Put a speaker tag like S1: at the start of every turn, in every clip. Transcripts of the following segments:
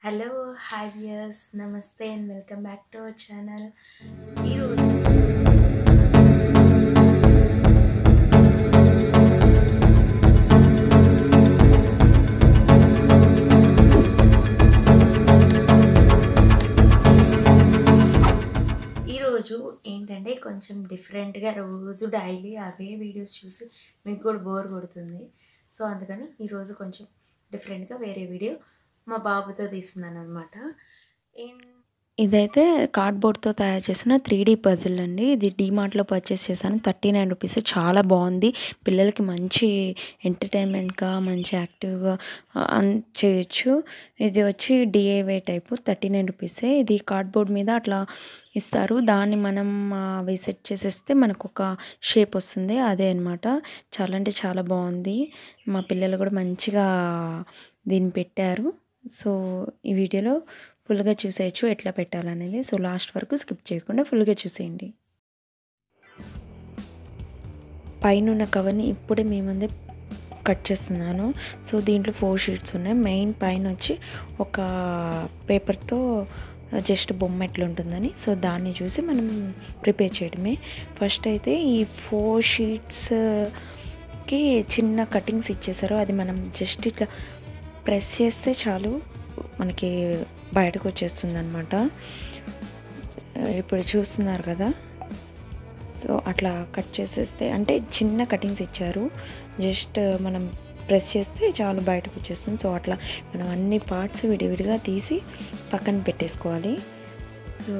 S1: Hello hi viewers నమస్తే and welcome back to our channel ఈరోజు ఈరోజు ఏంటంటే కొంచెం డిఫరెంట్గా రోజు డైలీ అవే వీడియోస్ చూసి మీకు కూడా బోర్ కొడుతుంది సో అందుకని ఈరోజు కొంచెం డిఫరెంట్గా వేరే వీడియో మా బాబుతో తీస్తున్నాను అనమాట
S2: ఇదైతే కార్డ్బోర్డ్తో తయారు చేసిన త్రీ డీ పజిల్ అండి ఇది డీమార్ట్లో పర్చేస్ చేశాను థర్టీ నైన్ రూపీస్ చాలా బాగుంది పిల్లలకి మంచి ఎంటర్టైన్మెంట్గా మంచి యాక్టివ్గా అన్ చేయొచ్చు ఇది వచ్చి డిఏవై టైపు థర్టీ నైన్ రూపీసే ఇది కార్డ్బోర్డ్ మీద అట్లా ఇస్తారు దాన్ని మనం అవి సెట్ చేసేస్తే మనకు ఒక షేప్ వస్తుంది అదే అనమాట చాలా అంటే చాలా బాగుంది మా పిల్లలు కూడా మంచిగా దీన్ని పెట్టారు సో ఈ వీడియోలో ఫుల్గా చూసేయచ్చు ఎట్లా పెట్టాలనేది సో లాస్ట్ వరకు స్కిప్ చేయకుండా ఫుల్గా చూసేయండి పైన ఉన్న కవర్ని ఇప్పుడే మీ ముందే కట్ చేస్తున్నాను సో దీంట్లో ఫోర్ షీట్స్ ఉన్నాయి మెయిన్ పైన వచ్చి ఒక పేపర్తో జస్ట్ బొమ్మ ఎట్లా ఉంటుందని సో దాన్ని చూసి మనం ప్రిపేర్ చేయడమే ఫస్ట్ అయితే ఈ ఫోర్ షీట్స్కి చిన్న కటింగ్స్ ఇచ్చేసారు అది మనం జస్ట్ ఇట్లా ప్రెస్ చేస్తే చాలు మనకి బయటకు వచ్చేస్తుంది అనమాట ఇప్పుడు చూస్తున్నారు కదా సో అట్లా కట్ చేసేస్తే అంటే చిన్న కటింగ్స్ ఇచ్చారు జస్ట్ మనం ప్రెస్ చేస్తే చాలు బయటకు వచ్చేస్తుంది సో అట్లా మనం అన్ని పార్ట్స్ విడివిడిగా తీసి పక్కన పెట్టేసుకోవాలి సో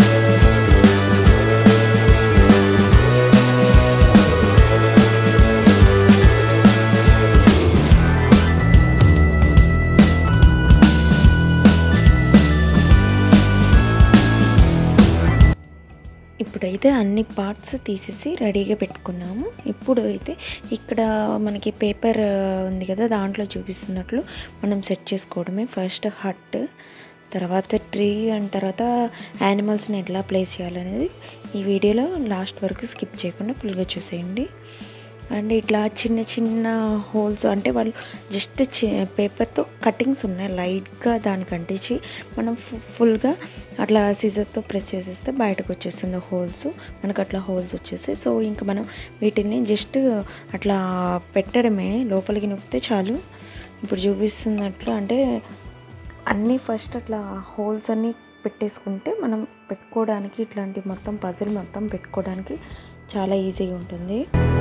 S2: ఇప్పుడైతే అన్ని పార్ట్స్ తీసేసి రెడీగా పెట్టుకున్నాము ఇప్పుడు అయితే ఇక్కడ మనకి పేపర్ ఉంది కదా దాంట్లో చూపిస్తున్నట్లు మనం సెట్ చేసుకోవడమే ఫస్ట్ హట్ తర్వాత ట్రీ అండ్ తర్వాత యానిమల్స్ని ఎట్లా ప్లేస్ చేయాలనేది ఈ వీడియోలో లాస్ట్ వరకు స్కిప్ చేయకుండా ఫుల్గా చూసేయండి అండ్ ఇట్లా చిన్న చిన్న హోల్స్ అంటే వాళ్ళు జస్ట్ చి పేపర్తో కటింగ్స్ ఉన్నాయి లైట్గా దానికి అంటించి మనం ఫుల్గా అట్లా సీజర్తో ప్రెస్ చేసేస్తే బయటకు వచ్చేస్తుంది హోల్స్ మనకు అట్లా హోల్స్ వచ్చేస్తాయి సో ఇంకా మనం వీటిని జస్ట్ అట్లా పెట్టడమే లోపలికి నొక్కితే చాలు ఇప్పుడు చూపిస్తున్నట్లు అంటే అన్నీ ఫస్ట్ అట్లా హోల్స్ అన్నీ పెట్టేసుకుంటే మనం పెట్టుకోవడానికి ఇట్లాంటి మొత్తం పజిల్ మొత్తం పెట్టుకోవడానికి చాలా ఈజీగా ఉంటుంది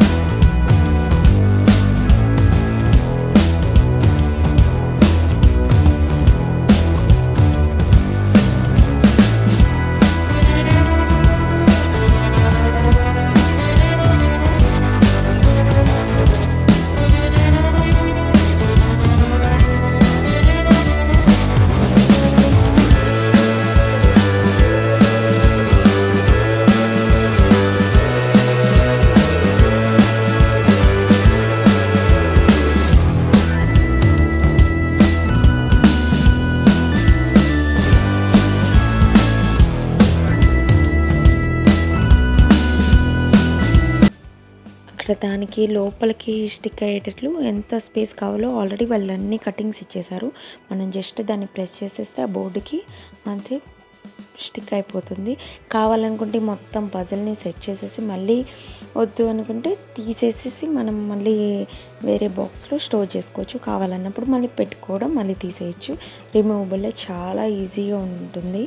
S2: అక్కడ దానికి లోపలికి స్టిక్ అయ్యేటట్లు ఎంత స్పేస్ కావాలో ఆల్రెడీ వాళ్ళు అన్ని కటింగ్స్ ఇచ్చేసారు మనం జస్ట్ దాన్ని ప్రెస్ చేసేస్తే ఆ బోర్డుకి అంతే స్టిక్ అయిపోతుంది కావాలనుకుంటే మొత్తం పజిల్ని సెట్ చేసేసి మళ్ళీ వద్దు అనుకుంటే తీసేసేసి మనం మళ్ళీ వేరే బాక్స్లో స్టోర్ చేసుకోవచ్చు కావాలన్నప్పుడు మళ్ళీ పెట్టుకోవడం మళ్ళీ తీసేయచ్చు రిమూవబుల్ చాలా ఈజీగా ఉంటుంది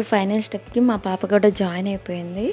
S2: లాస్ట్ ఫైనల్ స్టెప్కి మా పాప కూడా జాయిన్ అయిపోయింది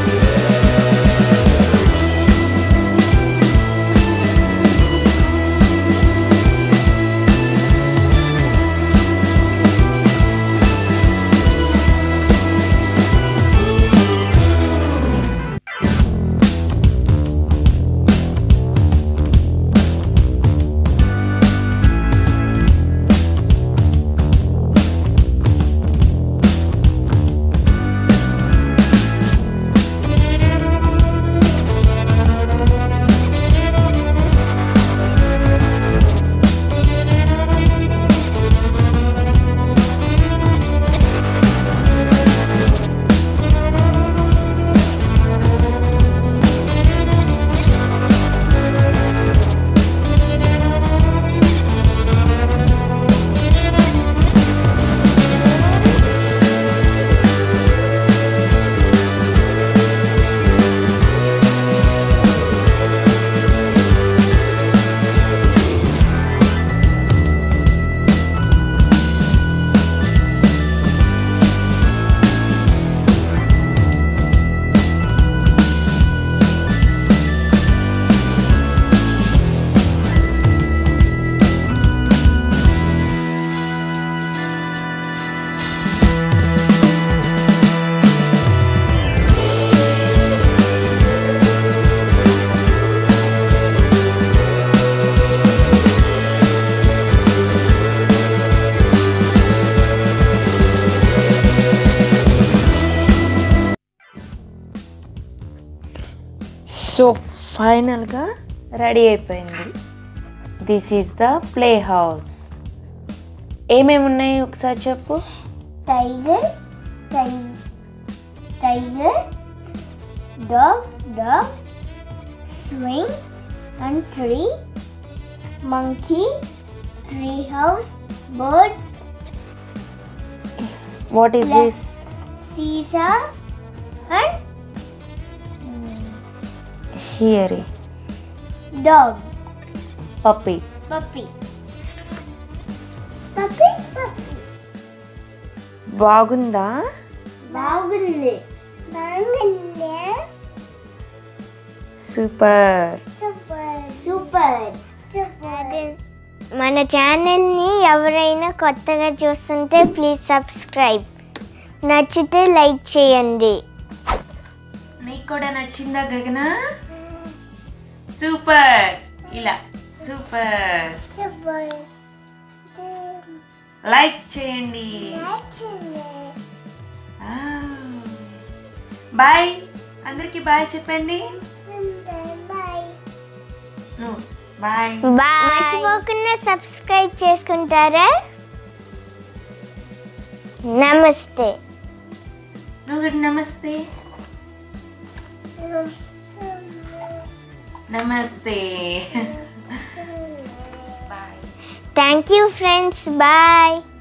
S2: సో ఫైనల్గా రెడీ అయిపోయింది this is the play house ఏమేమి ఉన్నాయి ఒకసారి చెప్పు
S3: tiger tiger dog dog swing and tree monkey tree house bird
S2: what is
S3: Left.
S2: This
S3: seesaw and
S2: here
S3: dog
S2: puppy
S3: puppy puppy puppy
S2: బాగుందా
S3: బాగుంది బాగుంది
S2: సూపర్
S3: సూపర్ సూపర్ మన ఛానల్ని ఎవరైనా కొత్తగా చూస్తుంటే ప్లీజ్ సబ్స్క్రైబ్ నచ్చితే లైక్ చేయండి
S1: నీకు కూడా నచ్చిందా గగన సూపర్ ఇలా సూపర్ లైక్ చేయండి బాయ్ అందరికి బాయ్ చెప్పండి నువ్వు బాయ్
S3: మర్చిపోకుండా సబ్స్క్రైబ్ చేసుకుంటారా నమస్తే
S1: నువ్వు కూడా నమస్తే నమస్తే
S3: థ్యాంక్ యూ ఫ్రెండ్స్ బాయ్